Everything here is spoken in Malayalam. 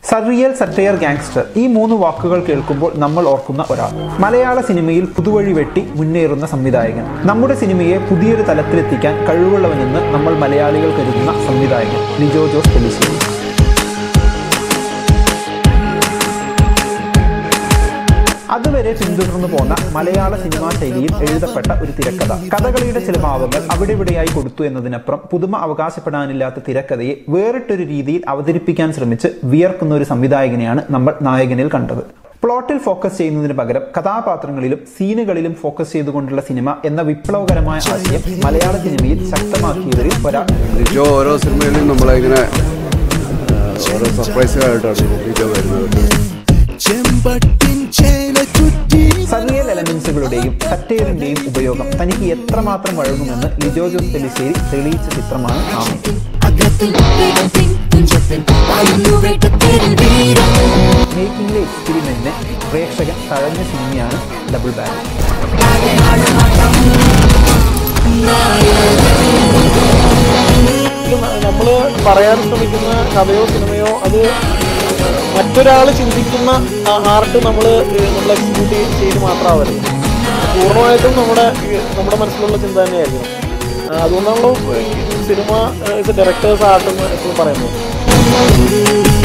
സർറിയൽ സറ്റയർ ഗാങ്സ്റ്റർ ഈ മൂന്ന് വാക്കുകൾ കേൾക്കുമ്പോൾ നമ്മൾ ഓർക്കുന്ന ഒരാൾ മലയാള സിനിമയിൽ പുതുവഴി വെട്ടി മുന്നേറുന്ന സംവിധായകൻ നമ്മുടെ സിനിമയെ പുതിയൊരു തലത്തിലെത്തിക്കാൻ കഴിവുള്ളവനെന്ന് നമ്മൾ മലയാളികൾ കരുതുന്ന സംവിധായകൻ ലിജോ ജോസ് പെലിശ്ശേരി അതുവരെ പിന്തുടർന്നു പോന്ന മലയാള സിനിമാ ശൈലിയിൽ എഴുതപ്പെട്ട ഒരു തിരക്കഥ കഥകളിയുടെ ചില ഭാവങ്ങൾ അവിടെ ഇവിടെയായി കൊടുത്തു എന്നതിനപ്പുറം പുതുമ അവകാശപ്പെടാനില്ലാത്ത തിരക്കഥയെ വേറിട്ടൊരു രീതിയിൽ അവതരിപ്പിക്കാൻ ശ്രമിച്ച് വിയർക്കുന്ന ഒരു സംവിധായകനെയാണ് നമ്മൾ നായകനിൽ കണ്ടത് പ്ലോട്ടിൽ ഫോക്കസ് ചെയ്യുന്നതിന് പകരം കഥാപാത്രങ്ങളിലും സീനുകളിലും ഫോക്കസ് ചെയ്തുകൊണ്ടുള്ള സിനിമ എന്ന വിപ്ലവകരമായ ആശയം മലയാള സിനിമയിൽ ശക്തമാക്കിയവരിൽ ഒരാൾ ലിജോ ഓരോ സിനിമയിലും നമ്മളെ ഇങ്ങനെ ആ, ഓരോ സർപ്രൈസുകളായിട്ടാണ് ലിജോ വരുന്നത് ചെമ്പട്ടിൻ ചേല ചുറ്റി സർറിയൽ എലമെന്റ്സുകളുടെയും സറ്റയറിന്റെയും ഉപയോഗം തനിക്ക് എത്രമാത്രം വഴങ്ങുമെന്ന് ലിജോ ജോസ് പെലിശ്ശേരി തെളിയിച്ച ചിത്രമാണ് ആമി അകത്തിൽ വേഗത്തിൽ തുഞ്ചത്തിൽ വായുന്നു വേഗത്തിൽ വീരം മേക്കിംഗിലെ എക്സ്പെരിമെന്റിന് പ്രേക്ഷകൻ തഴഞ്ഞ സിനിമയാണ് ഡബിൾ ബാരൽ നമ്മൾ പറയാൻ ശ്രമിക്കുന്ന കഥയോ സിനിമയോ അത് മറ്റൊരാൾ ചിന്തിക്കുന്ന ആർട്ട് നമ്മൾ നമ്മൾ എക്സിക്യൂട്ട് ചെയ്ത് മാത്രമാവരുത് പൂർണ്ണമായിട്ടും നമ്മുടെ ഈ നമ്മുടെ മനസ്സിലുള്ള ചിന്ത തന്നെയായിരിക്കണം ആ, അതുകൊണ്ടാണല്ലോ ഈ സിനിമ ഡയറക്ടേഴ്സ് ആർട്ട് എന്ന് എപ്പോഴും പറയുന്നത്